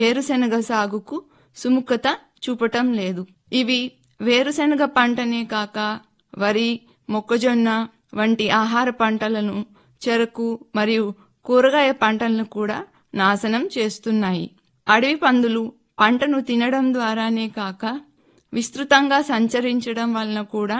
వేరుశెనగ సాగుకు సుముఖత చూపటం లేదు ఇవి వేరుశెనగ పంటనే కాక వరి మొక్కజొన్న వంటి ఆహార పంటలను చెరకు మరియు కూరగాయ పంటలను కూడా నాశనం చేస్తున్నాయి అడవి పందులు పంటను తినడం ద్వారానే కాక విస్తృతంగా సంచరించడం వలన కూడా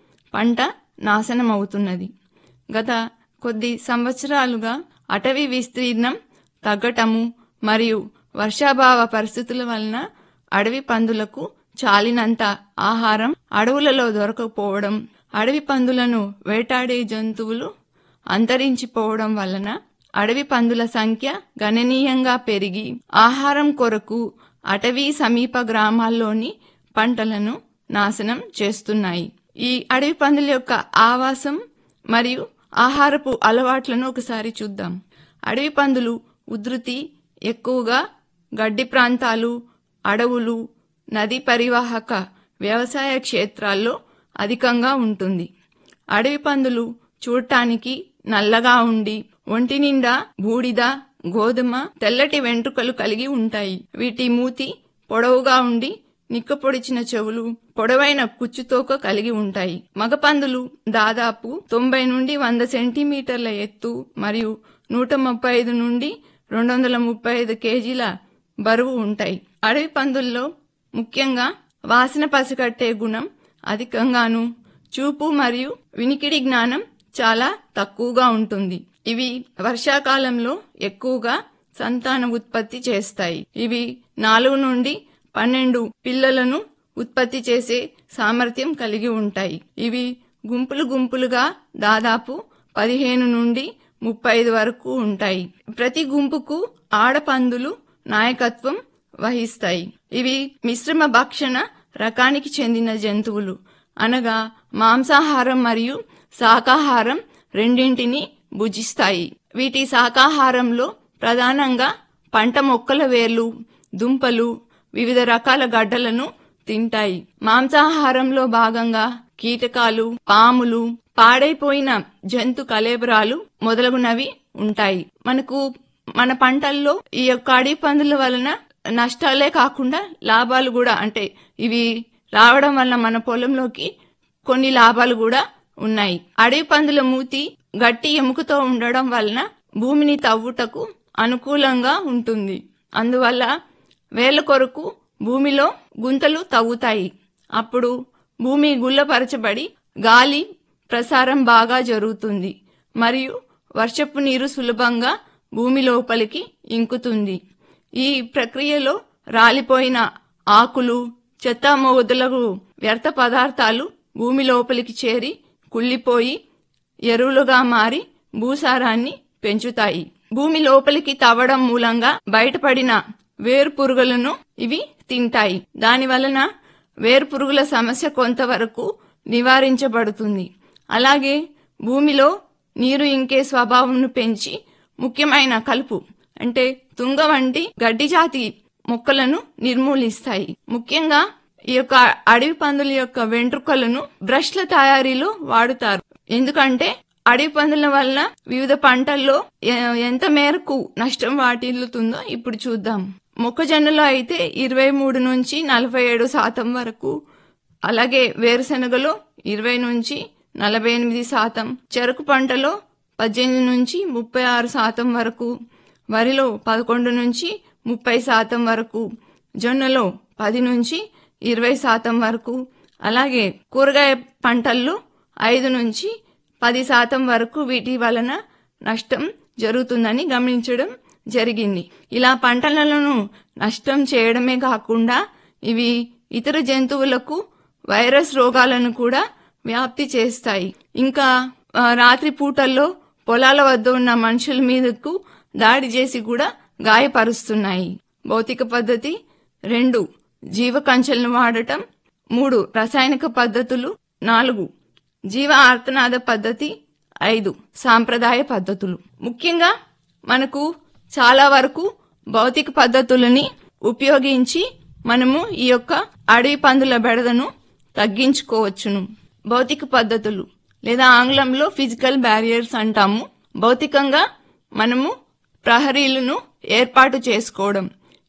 పంట నాశనం అవుతున్నది గత కొద్ది సంవత్సరాలుగా అటవీ విస్తీర్ణం తగ్గటము మరియు వర్షాభావ పరిస్థితుల వలన అడవి పందులకు చాలినంత ఆహారం అడవులలో దొరకకపోవడం అడవి పందులను వేటాడే జంతువులు అంతరించిపోవడం వలన అడవి పందుల సంఖ్య గణనీయంగా పెరిగి ఆహారం కొరకు అటవీ సమీప గ్రామాల్లోని పంటలను నాశనం చేస్తున్నాయి ఈ అడవి పందుల యొక్క ఆవాసం మరియు ఆహారపు అలవాట్లను ఒకసారి చూద్దాం అడవి పందులు ఉధృతి ఎక్కువగా గడ్డి ప్రాంతాలు అడవులు నదీ పరివాహక వ్యవసాయ క్షేత్రాల్లో అధికంగా ఉంటుంది అడవి పందులు చూడటానికి నల్లగా ఉండి ఒంటి నిండా బూడిద గోధుమ తెల్లటి వెంట్రుకలు కలిగి ఉంటాయి వీటి మూతి పొడవుగా ఉండి నిక్కపొడిచిన చెవులు పొడవైన కుచ్చుతోక కలిగి ఉంటాయి మగపందులు దాదాపు తొంభై నుండి వంద సెంటీమీటర్ల ఎత్తు మరియు నూట ముప్పై ఐదు నుండి రెండు వందల ముప్పై ఐదు కేజీల బరువు ఉంటాయి అడవి పందుల్లో ముఖ్యంగా వాసన పసిగట్టే గుణం అధికంగాను చూపు మరియు వినికిడి జ్ఞానం చాలా తక్కువగా ఉంటుంది ఇవి వర్షాకాలంలో ఎక్కువగా సంతాన ఉత్పత్తి చేస్తాయి ఇవి నాలుగు నుండి పన్నెండు పిల్లలను ఉత్పత్తి చేసే సామర్థ్యం కలిగి ఉంటాయి ఇవి గుంపులు గుంపులుగా దాదాపు పదిహేను నుండి ముప్పై ఐదు వరకు ఉంటాయి ప్రతి గుంపుకు ఆడపందులు నాయకత్వం వహిస్తాయి ఇవి మిశ్రమ భక్షణ రకానికి చెందిన జంతువులు అనగా మాంసాహారం మరియు శాకాహారం రెండింటిని భుజిస్తాయి వీటి శాకాహారంలో ప్రధానంగా పంట మొక్కల వేర్లు దుంపలు వివిధ రకాల గడ్డలను తింటాయి మాంసాహారంలో భాగంగా కీటకాలు పాములు పాడైపోయిన జంతు కలేబరాలు మొదలగునవి ఉంటాయి మనకు మన పంటల్లో ఈ యొక్క అడవి పందుల వలన నష్టాలే కాకుండా లాభాలు కూడా అంటే ఇవి రావడం వల్ల మన పొలంలోకి కొన్ని లాభాలు కూడా ఉన్నాయి అడవి పందుల మూతి గట్టి ఎముకతో ఉండడం వలన భూమిని తవ్వుటకు అనుకూలంగా ఉంటుంది అందువల్ల వేళ్ల కొరకు భూమిలో గుంతలు తవ్వుతాయి అప్పుడు భూమి గుల్లపరచబడి గాలి ప్రసారం బాగా జరుగుతుంది మరియు వర్షపు నీరు సులభంగా భూమి లోపలికి ఇంకుతుంది ఈ ప్రక్రియలో రాలిపోయిన ఆకులు చెత్త మొదలగు వ్యర్థ పదార్థాలు భూమి లోపలికి చేరి కుళ్ళిపోయి ఎరువులుగా మారి భూసారాన్ని పెంచుతాయి భూమి లోపలికి తవ్వడం మూలంగా బయటపడిన వేరు పురుగులను ఇవి తింటాయి దాని వలన వేరు పురుగుల సమస్య కొంతవరకు నివారించబడుతుంది అలాగే భూమిలో నీరు ఇంకే స్వభావంను పెంచి ముఖ్యమైన కలుపు అంటే తుంగ వంటి గడ్డి జాతి మొక్కలను నిర్మూలిస్తాయి ముఖ్యంగా ఈ యొక్క అడవి పందుల యొక్క వెంట్రుకలను బ్రష్ల తయారీలో వాడుతారు ఎందుకంటే అడవి పందుల వల్ల వివిధ పంటల్లో ఎ- ఎంత మేరకు నష్టం వాటిల్లుతుందో ఇప్పుడు చూద్దాం మొక్కజొన్నలో అయితే ఇరవై మూడు నుంచి నలభై ఏడు శాతం వరకు అలాగే వేరుశెనగలో ఇరవై నుంచి నలభై ఎనిమిది శాతం చెరకు పంటలో పద్దెనిమిది నుంచి ముప్పై ఆరు శాతం వరకు వరిలో పదకొండు నుంచి ముప్పై శాతం వరకు జొన్నలో పది నుంచి ఇరవై శాతం వరకు అలాగే కూరగాయ పంటల్లో ఐదు నుంచి పది శాతం వరకు వీటి వలన నష్టం జరుగుతుందని గమనించడం జరిగింది ఇలా పంటలను నష్టం చేయడమే కాకుండా ఇవి ఇతర జంతువులకు వైరస్ రోగాలను కూడా వ్యాప్తి చేస్తాయి ఇంకా ఆ, రాత్రి పూటల్లో పొలాల వద్ద ఉన్న మనుషుల మీదకు దాడి చేసి కూడా గాయపరుస్తున్నాయి భౌతిక పద్ధతి రెండు జీవ కంచెలను వాడటం మూడు రసాయనిక పద్ధతులు నాలుగు జీవ ఆర్తనాద పద్ధతి ఐదు సాంప్రదాయ పద్ధతులు ముఖ్యంగా మనకు చాలా వరకు భౌతిక పద్ధతులని ఉపయోగించి మనము ఈ యొక్క అడవి పందుల బెడదను తగ్గించుకోవచ్చును భౌతిక పద్ధతులు లేదా ఆంగ్లంలో ఫిజికల్ బ్యారియర్స్ అంటాము భౌతికంగా మనము ప్రహరీలను ఏర్పాటు చేసుకోవడం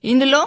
ఇందులో